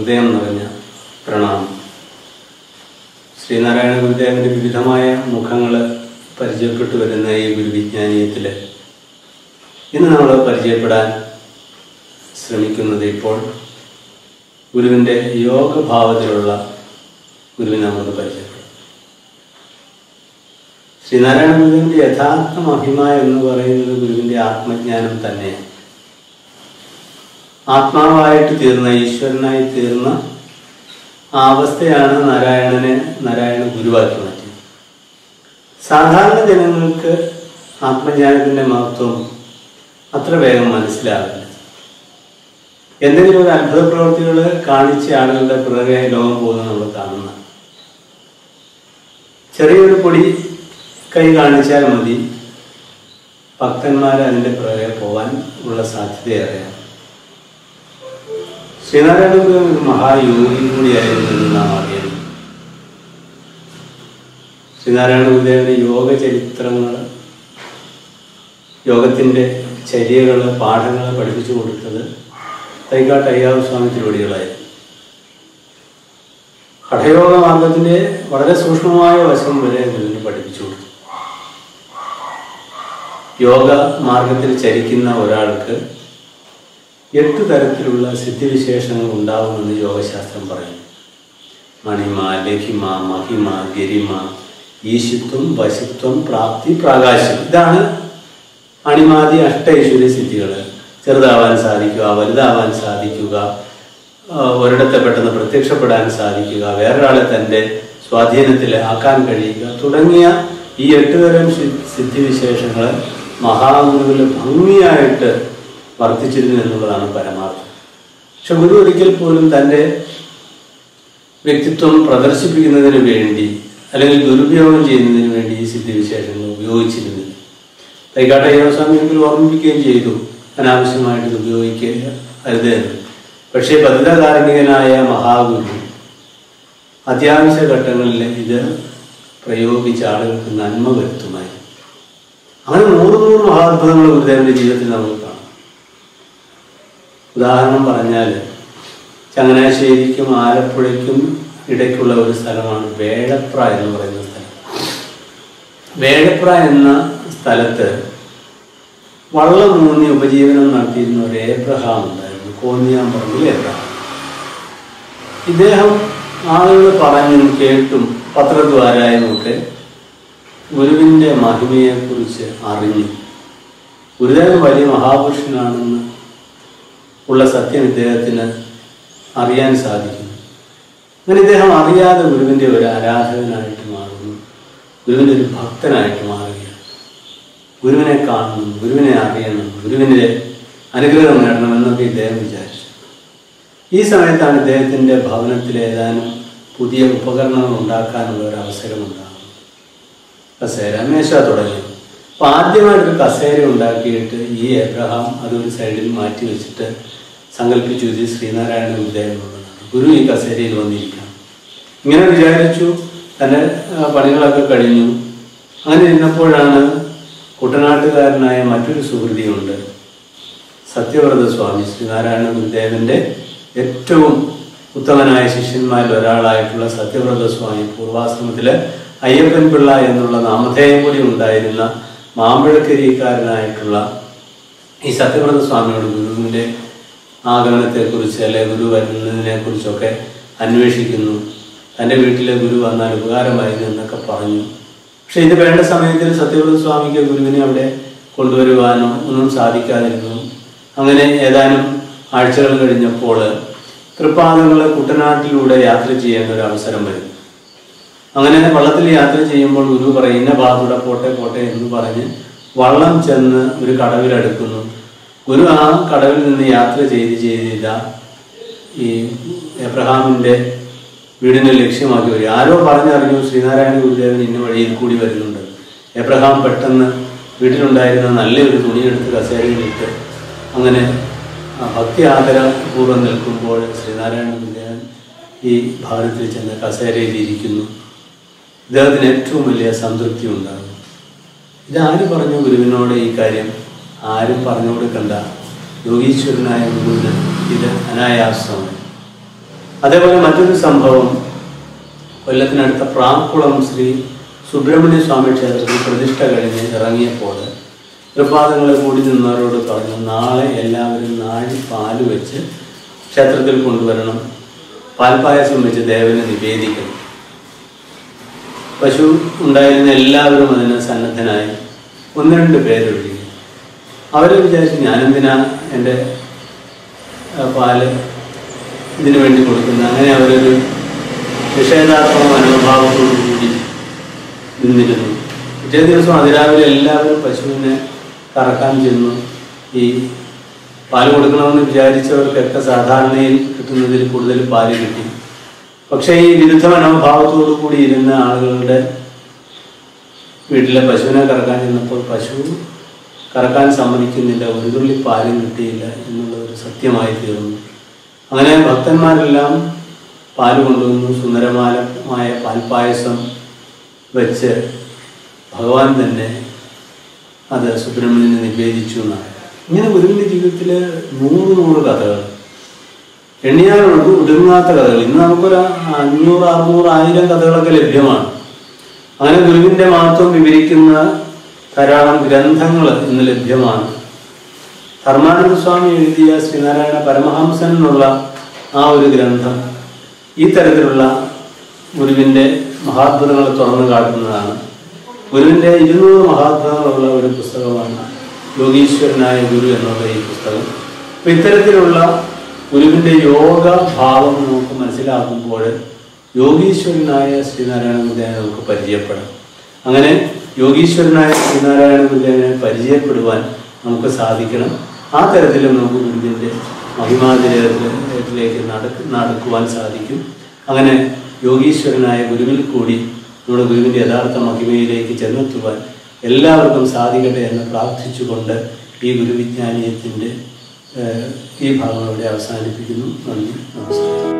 ഹൃദയം നിറഞ്ഞ പ്രണാമം ശ്രീനാരായണ ഗുരുദേവന്റെ വിവിധമായ മുഖങ്ങൾ പരിചയപ്പെട്ടു വരുന്ന ഈ ഗുരുവിജ്ഞാനീയത്തിൽ ഇന്ന് നമ്മൾ പരിചയപ്പെടാൻ ശ്രമിക്കുന്നത് ഇപ്പോൾ ഗുരുവിൻ്റെ യോഗഭാവത്തിലുള്ള ഗുരുവിനെ നമുക്ക് പരിചയപ്പെടും ശ്രീനാരായണ ഗുരുവിൻ്റെ യഥാർത്ഥ മഹിമ എന്ന് പറയുന്നത് ഗുരുവിൻ്റെ ആത്മജ്ഞാനം തന്നെയാണ് ആത്മാവായിട്ട് തീർന്ന ഈശ്വരനായി തീർന്ന ആ അവസ്ഥയാണ് നാരായണനെ നാരായണ ഗുരുവാക്കി മാറ്റിയത് സാധാരണ ജനങ്ങൾക്ക് ആത്മജ്ഞാനത്തിൻ്റെ മഹത്വം അത്ര വേഗം മനസ്സിലാവില്ല എന്തെങ്കിലും ഒരു അത്ഭുത പ്രവൃത്തികൾ കാണിച്ച ആളുകളുടെ പിറകെ ലോകം പോകുന്നത് നമ്മൾ കാണുന്ന ചെറിയൊരു പൊടി കൈ കാണിച്ചാൽ മതി ഭക്തന്മാർ അതിൻ്റെ പിറകെ പോകാൻ ഉള്ള സാധ്യതയേറെയാണ് ശ്രീനാരായണ ഗുരു ഒരു മഹായോഗി കൂടിയായിരുന്നു എന്ന് നാം അറിയുന്നു ശ്രീനാരായണ ഗുരുദേവന്റെ യോഗ ചരിത്രങ്ങൾ യോഗത്തിൻ്റെ ചര്യകൾ പാഠങ്ങൾ പഠിപ്പിച്ചു കൊടുത്തത് തൈക്കാട്ട് അയ്യാവ് സ്വാമി തിരുവടികളായിരുന്നു ഹഠയോഗ മാർഗത്തിൻ്റെ വളരെ സൂക്ഷ്മമായ വശം വരെ ഗുരുവിന് പഠിപ്പിച്ചു കൊടുത്തു യോഗ മാർഗത്തിൽ ചരിക്കുന്ന ഒരാൾക്ക് എട്ട് തരത്തിലുള്ള സിദ്ധിവിശേഷങ്ങൾ ഉണ്ടാവുമെന്ന് യോഗശാസ്ത്രം പറയുന്നു മണിമ ലഹിമ മഹിമ ഗരിമ ഈശിത്വം വശിത്വം പ്രാപ്തി പ്രാകാശം ഇതാണ് അണിമാതി അഷ്ടൈശ്വര്യ സിദ്ധികൾ ചെറുതാവാൻ സാധിക്കുക വലുതാവാൻ സാധിക്കുക ആ, ഒരിടത്തെ പെട്ടെന്ന് പ്രത്യക്ഷപ്പെടാൻ സാധിക്കുക വേറൊരാളെ തൻ്റെ സ്വാധീനത്തിൽ ആക്കാൻ കഴിയുക തുടങ്ങിയ ഈ എട്ട് തരം സി- സിദ്ധിവിശേഷങ്ങൾ മഹാഗുരുവിൽ ഭംഗിയായിട്ട് വർദ്ധിച്ചിരുന്നു എന്നുള്ളതാണ് പരമാർത്ഥം പക്ഷെ ഗുരു ഒരിക്കൽ പോലും തൻ്റെ വ്യക്തിത്വം പ്രദർശിപ്പിക്കുന്നതിന് വേണ്ടി അല്ലെങ്കിൽ ദുരുപയോഗം ചെയ്യുന്നതിന് വേണ്ടി ഈ സിദ്ധിവിശേഷങ്ങൾ ഉപയോഗിച്ചിരുന്നില്ല തൈക്കാട്ടെ ദേവസ്വാമി ഒരിക്കൽ ഓർമ്മിപ്പിക്കുകയും ചെയ്തു അനാവശ്യമായിട്ട് ഇത് ഉപയോഗിക്കുക അരുത് എന്ന് പക്ഷേ പതിതകാരണികനായ മഹാഗുരു അത്യാവശ്യ ഘട്ടങ്ങളിൽ ഇത് പ്രയോഗിച്ച ആളുകൾക്ക് നന്മ വരുത്തുമായി അങ്ങനെ നൂറ് നൂറ് മഹാത്ഭുതങ്ങൾ ഗുരുദേവന്റെ ജീവിതത്തിൽ നമുക്ക് കാണാം ഉദാഹരണം പറഞ്ഞാൽ ചങ്ങനാശ്ശേരിക്കും ആലപ്പുഴയ്ക്കും ഇടയ്ക്കുള്ള ഒരു സ്ഥലമാണ് വേഴപ്ര എന്ന് പറയുന്ന സ്ഥലം വേഴപ്ര എന്ന സ്ഥലത്ത് വള്ളം മൂന്നി ഉപജീവനം നടത്തിയിരുന്ന ഒരു ഏബ്രഹാം ഉണ്ടായിരുന്നു കോന്നിയാമ്പറമ്പിൽ ഏബ്രഹാം ഇദ്ദേഹം ആളുകൾ പറഞ്ഞും കേട്ടും പത്രദ്വാരായുമൊക്കെ ഗുരുവിൻ്റെ മഹിമയെക്കുറിച്ച് അറിഞ്ഞു ഗുരുദേവൻ വലിയ മഹാപുരുഷനാണെന്ന് ഉള്ള സത്യം ഇദ്ദേഹത്തിന് അറിയാൻ സാധിക്കുന്നു അങ്ങനെ ഇദ്ദേഹം അറിയാതെ ഗുരുവിൻ്റെ ഒരു ആരാധകനായിട്ട് മാറുന്നു ഗുരുവിൻ്റെ ഒരു ഭക്തനായിട്ട് മാറുകയാണ് ഗുരുവിനെ കാണണം ഗുരുവിനെ അറിയണം ഗുരുവിൻ്റെ അനുഗ്രഹം നേടണം എന്നൊക്കെ ഇദ്ദേഹം വിചാരിച്ചു ഈ സമയത്താണ് ഇദ്ദേഹത്തിൻ്റെ ഭവനത്തിൽ ഏതാനും പുതിയ ഉപകരണങ്ങൾ ഉണ്ടാക്കാനുള്ള ഒരു അവസരം ഉണ്ടാകുന്നത് കസേര മേശ തുടങ്ങി അപ്പൊ ആദ്യമായിട്ടൊരു കസേര ഉണ്ടാക്കിയിട്ട് ഈ എബ്രഹാം അതൊരു സൈഡിൽ മാറ്റി വെച്ചിട്ട് സങ്കല്പിച്ചു ഇത് ശ്രീനാരായണ ഗുരുദേവനുള്ളതാണ് ഗുരു ഈ കസേരയിൽ വന്നിരിക്കണം ഇങ്ങനെ വിചാരിച്ചു തൻ്റെ ആ, പണികളൊക്കെ കഴിഞ്ഞു അങ്ങനെ ഇരുന്നപ്പോഴാണ് കുട്ടനാട്ടുകാരനായ മറ്റൊരു സുഹൃതിയുണ്ട് സത്യവ്രത സ്വാമി ശ്രീനാരായണ ഗുരുദേവന്റെ ഏറ്റവും ഉത്തമനായ ശിഷ്യന്മാരിൽ ഒരാളായിട്ടുള്ള സത്യവ്രത സ്വാമി പൂർവാശ്രമത്തില് അയ്യപ്പൻ പിള്ള എന്നുള്ള നാമധേയം കൂടി ഉണ്ടായിരുന്ന മാമ്പഴക്കരിക്കാരനായിട്ടുള്ള ഈ സത്യവ്രത സ്വാമിയോട് ഗുരുവിൻ്റെ ആഗമനത്തെക്കുറിച്ച് അല്ലെ ഗുരു വരുന്നതിനെ കുറിച്ചൊക്കെ അന്വേഷിക്കുന്നു തൻ്റെ വീട്ടിലെ ഗുരു വന്നാൽ ഉപകാരമായിരുന്നു എന്നൊക്കെ പറഞ്ഞു പക്ഷെ ഇത് വേണ്ട സമയത്തിൽ സത്യവ്രത സ്വാമിക്ക് ഗുരുവിനെ അവിടെ കൊണ്ടുവരുവാനോ ഒന്നും സാധിക്കാതിരുന്നു അങ്ങനെ ഏതാനും ആഴ്ചകൾ കഴിഞ്ഞപ്പോൾ തൃപ്പാദങ്ങളെ കുട്ടനാട്ടിലൂടെ യാത്ര ചെയ്യേണ്ട ഒരു അവസരം വരും അങ്ങനെ വള്ളത്തിൽ യാത്ര ചെയ്യുമ്പോൾ ഗുരു പറയും ഇന്ന ഭാഗത്തൂടെ പോട്ടെ പോട്ടെ എന്ന് പറഞ്ഞ് വള്ളം ചെന്ന് ഒരു കടവിലെടുക്കുന്നു ഗുരു ആ കടവിൽ നിന്ന് യാത്ര ചെയ്ത് ചെയ്ത് ഇതാ ഈ എബ്രഹാമിന്റെ വീടിനെ ലക്ഷ്യമാക്കി വരും ആരോ പറഞ്ഞറിഞ്ഞു ശ്രീനാരായണ ഗുരുദേവൻ ഇന്ന വഴിയിൽ കൂടി വരുന്നുണ്ട് എബ്രഹാം പെട്ടെന്ന് വീട്ടിലുണ്ടായിരുന്ന നല്ലൊരു തുണിയെടുത്ത് കസേരയിലിട്ട് അങ്ങനെ ആ ഭക്തി ആദരപൂർവ്വം നിൽക്കുമ്പോൾ ശ്രീനാരായണ ഗുരുദേവൻ ഈ ഭവനത്തിൽ ചെന്ന് കസേരയിൽ ഇരിക്കുന്നു ഇദ്ദേഹത്തിന് ഏറ്റവും വലിയ സംതൃപ്തി ഉണ്ടാകും ഇതാര് പറഞ്ഞു ഗുരുവിനോട് ഈ കാര്യം ആരും പറഞ്ഞു കൊടുക്കണ്ട യോഗീശ്വരനായ ഗുരുവിന് ഇത് അനായാസമാണ് അതേപോലെ മറ്റൊരു സംഭവം കൊല്ലത്തിനടുത്ത പ്രാക്കുളം ശ്രീ സുബ്രഹ്മണ്യ സ്വാമി ക്ഷേത്രത്തിൽ പ്രതിഷ്ഠ കഴിഞ്ഞ് ഇറങ്ങിയപ്പോൾ തൃപ്പാദങ്ങളെ കൂടി നിന്നവരോട് പറഞ്ഞു നാളെ എല്ലാവരും നാഴി പാല് വെച്ച് ക്ഷേത്രത്തിൽ കൊണ്ടുവരണം പാൽപ്പായസം വെച്ച് ദേവന് നിവേദിക്കണം പശു ഉണ്ടായിരുന്ന എല്ലാവരും അതിന് സന്നദ്ധനായി ഒന്ന് രണ്ട് പേരൊഴികെ അവരെ വിചാരിച്ചു ഞാനെന്തിനാ എൻ്റെ ആ, പാല് ഇതിനു വേണ്ടി കൊടുക്കുന്നത് അങ്ങനെ അവരൊരു നിഷേധാത്മക മനോഭാവത്തോടു കൂടി നിന്നിരുന്നു പിറ്റേ ദിവസം അതിരാവിലെ എല്ലാവരും പശുവിനെ കറക്കാൻ ചെന്നു ഈ പാല് കൊടുക്കണമെന്ന് വിചാരിച്ചവർക്കൊക്കെ സാധാരണയിൽ കിട്ടുന്നതിൽ കൂടുതൽ പാല് കിട്ടി പക്ഷേ ഈ വിരുദ്ധ മനോഭാവത്തോടു കൂടി ഇരുന്ന ആളുകളുടെ വീട്ടിലെ പശുവിനെ കറക്കാൻ ചെന്നപ്പോൾ പശു കറക്കാൻ സമ്മതിക്കുന്നില്ല ഒരു തുള്ളി പാലും കിട്ടിയില്ല എന്നുള്ള ഒരു സത്യമായി തീർന്നു അങ്ങനെ ഭക്തന്മാരെല്ലാം പാല് കൊണ്ടുവന്നു സുന്ദരമാലമായ പാൽപ്പായസം വെച്ച് ഭഗവാൻ തന്നെ അത് സുബ്രഹ്മണ്യന് നിവേദിച്ചു എന്നാണ് ഇങ്ങനെ ഗുരുവിൻ്റെ ജീവിതത്തിൽ നൂറ് നൂറ് കഥകൾ എണ്ണിയാലുണ്ട് ഒടുങ്ങാത്ത കഥകൾ ഇന്ന് നമുക്കൊരു അഞ്ഞൂറ് അറുന്നൂറ് ആയിരം കഥകളൊക്കെ ലഭ്യമാണ് അങ്ങനെ ഗുരുവിന്റെ മഹത്വം വിവരിക്കുന്ന ധാരാളം ഗ്രന്ഥങ്ങൾ ഇന്ന് ലഭ്യമാണ് ധർമാനന്ദ സ്വാമി എഴുതിയ ശ്രീനാരായണ പരമഹംസൻ എന്നുള്ള ആ ഒരു ഗ്രന്ഥം ഈ തരത്തിലുള്ള ഗുരുവിന്റെ മഹാത്ഭുതങ്ങൾ തുറന്നു കാട്ടുന്നതാണ് ഗുരുവിന്റെ ഇരുന്നൂറ് മഹാത്ഭുതങ്ങളുള്ള ഒരു പുസ്തകമാണ് യോഗീശ്വരനായ ഗുരു എന്നുള്ള ഈ പുസ്തകം അപ്പൊ ഇത്തരത്തിലുള്ള ഗുരുവിന്റെ യോഗ ഭാവം നമുക്ക് മനസ്സിലാക്കുമ്പോൾ യോഗീശ്വരനായ ശ്രീനാരായണ ഗുരുവിനെ നമുക്ക് പരിചയപ്പെടാം അങ്ങനെ യോഗീശ്വരനായ ശ്രീനാരായണ ഗുരുവിനെ പരിചയപ്പെടുവാൻ നമുക്ക് സാധിക്കണം ആ തരത്തിലും നമുക്ക് ഗുരുവിൻ്റെ മഹിമാതിരത്തിലേക്ക് നടക്ക് നടക്കുവാൻ സാധിക്കും അങ്ങനെ യോഗീശ്വരനായ ഗുരുവിൽ കൂടി നമ്മുടെ ഗുരുവിൻ്റെ യഥാർത്ഥ മഹിമയിലേക്ക് ചെന്നെത്തുവാൻ എല്ലാവർക്കും സാധിക്കട്ടെ എന്ന് പ്രാർത്ഥിച്ചുകൊണ്ട് ഈ ഗുരുവിജ്ഞാനീയത്തിൻ്റെ ഏഹ്, ഈ ഭാഗം ഇവിടെ അവസാനിപ്പിക്കുന്നു നന്ദി നമസ്കാരം